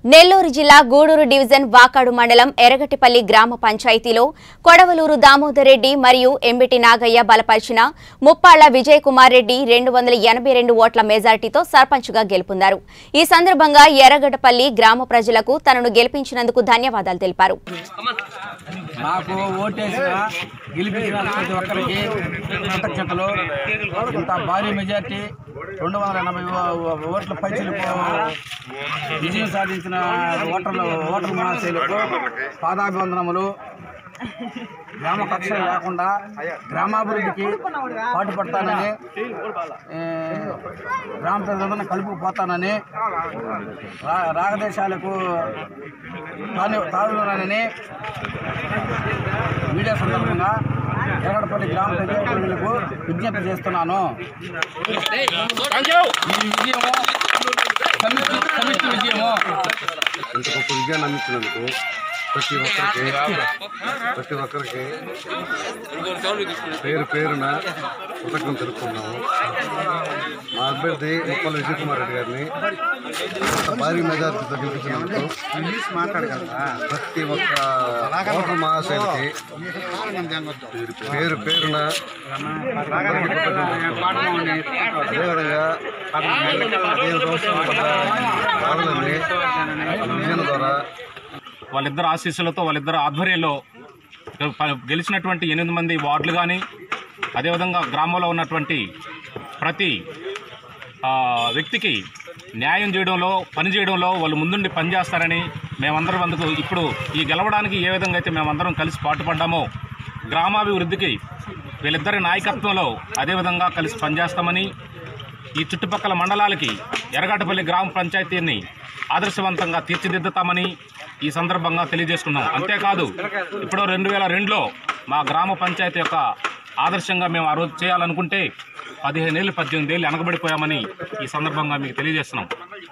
నెల్లూరు జిల్లా గూడూరు డివిజన్ వాకాడు మండలం ఎరగటిపల్లి గ్రామ పంచాయతీలో కొడవలూరు దామోదర్ రెడ్డి మరియు ఎంబిటి నాగయ్య బలపరిచిన ముప్పాళ్ల విజయ్ కుమార్ రెడ్డి రెండు వందల ఎనభై రెండు ఓట్ల మెజార్టీతో సర్పంచ్గా గెలుపొందారు ఈ సందర్భంగా ఎర్రగడ్డపల్లి గ్రామ ప్రజలకు తనను గెలిపించినందుకు ధన్యవాదాలు తెలిపారు నాకు ఓటేసిన గెలిపించిన ప్రతి ఒక్కరికి కృతజ్ఞతలు ఇంత భారీ మెజార్టీ రెండు వందల ఎనభై ఓ- ఓట్ల పైచలకు విజయం సాధించిన ఓటర్లు ఓటర్ మహాశైలకు పాదాభివందనములు గ్రామ కక్ష లేకుండా గ్రామాభివృద్ధికి పాటుపడతానని ఏ, గ్రామ ప్రజలందరినీ కలుపుకుపోతానని రా రాగదేశాలకు తాను తానునని మీడియా సందర్భంగా ఎరగడపల్లి గ్రామ ప్రజలకు విజ్ఞప్తి చేస్తున్నాను ఈ విజయము సమిష్టి సమిష్టి విజయము ఇంత గొప్ప విజయాన్ని అందించినందుకు ప్రతి ఒక్కరికి ప్రతి ఒక్కరికి పేరు పేరున కృతజ్ఞత తెలుపుకున్నాము మా అభ్యర్థి ముప్పల విజయ్ కుమార్ రెడ్డి గారిని ఇంత భారీ మెజార్టీతో గెలిపించినందుకు ప్రతి ఒక్క ఓటర్ మహాశైలికి పేరు పేరున అందరికీ కృతజ్ఞతలు తెలుపుకుంటున్నాము. అదేవిధంగా పదిహేను సంవత్సరాల బాధలన్నీ విజయం ద్వారా వాళ్ళిద్దరు ఆశీస్సులతో వాళ్ళిద్దరు ఆధ్వర్యంలో గె- గెలిచినటువంటి ఎనిమిది మంది వార్డులు కానీ అదేవిధంగా గ్రామంలో ఉన్నటువంటి ప్రతి ఆ, వ్యక్తికి న్యాయం చేయడంలో పని చేయడంలో వాళ్ళు ముందుండి పనిచేస్తారని మేమందరం అందుకు ఇప్పుడు ఈ గెలవడానికి ఏ విధంగా అయితే మేమందరం కలిసి పాటుపడ్డామో గ్రామాభివృద్ధికి వీళ్ళిద్దరి నాయకత్వంలో అదేవిధంగా కలిసి పనిచేస్తామని ఈ చుట్టుపక్కల మండలాలకి ఎర్రగడ్డపల్లి గ్రామ పంచాయతీని ఆదర్శవంతంగా తీర్చిదిద్దుతామని ఈ సందర్భంగా తెలియజేసుకున్నాం అంతేకాదు ఇప్పుడు రెండు వేల రెండులో మా గ్రామ పంచాయతీ యొక్క ఆదర్శంగా మేము ఆ రోజు చేయాలనుకుంటే పదిహేను ఏళ్ళు పద్దెనిమిది ఏళ్ళు వెనకబడిపోయామని ఈ సందర్భంగా మీకు తెలియజేస్తున్నాం